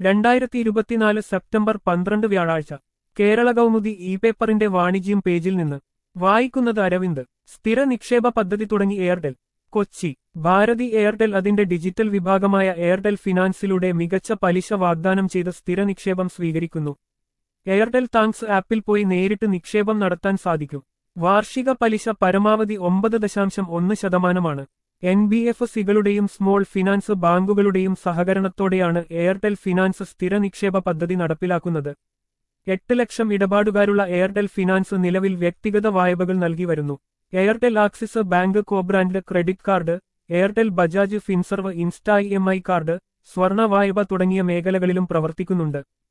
രണ്ടായിരത്തി ഇരുപത്തിനാല് സെപ്റ്റംബർ പന്ത്രണ്ട് വ്യാഴാഴ്ച കേരള കൗമുദി ഇ പേപ്പറിന്റെ വാണിജ്യം പേജിൽ നിന്ന് വായിക്കുന്നത് അരവിന്ദ് സ്ഥിര നിക്ഷേപ പദ്ധതി തുടങ്ങി എയർടെൽ കൊച്ചി ഭാരതി എയർടെൽ അതിന്റെ ഡിജിറ്റൽ വിഭാഗമായ എയർടെൽ ഫിനാൻസിലൂടെ മികച്ച പലിശ വാഗ്ദാനം ചെയ്ത് സ്ഥിര നിക്ഷേപം സ്വീകരിക്കുന്നു എയർടെൽ താങ്ക്സ് ആപ്പിൽ പോയി നേരിട്ട് നിക്ഷേപം നടത്താൻ സാധിക്കും വാർഷിക പലിശ പരമാവധി ഒമ്പത് ദശാംശം ഒന്ന് ശതമാനമാണ് എൻ ബി എഫ് സികളുടെയും സ്മോൾ ഫിനാൻസ് ബാങ്കുകളുടെയും സഹകരണത്തോടെയാണ് എയർടെൽ ഫിനാൻസ് സ്ഥിര നിക്ഷേപ പദ്ധതി നടപ്പിലാക്കുന്നത് എട്ട് ലക്ഷം ഇടപാടുകാരുള്ള എയർടെൽ ഫിനാൻസ് നിലവിൽ വ്യക്തിഗത വായ്പകൾ നൽകി വരുന്നു Airtel Axis bank cobrand credit card Airtel Bajaj Finserv insta E M I card സ്വർണ വായ്പ തുടങ്ങിയ മേഖലകളിലും പ്രവർത്തിക്കുന്നുണ്ട്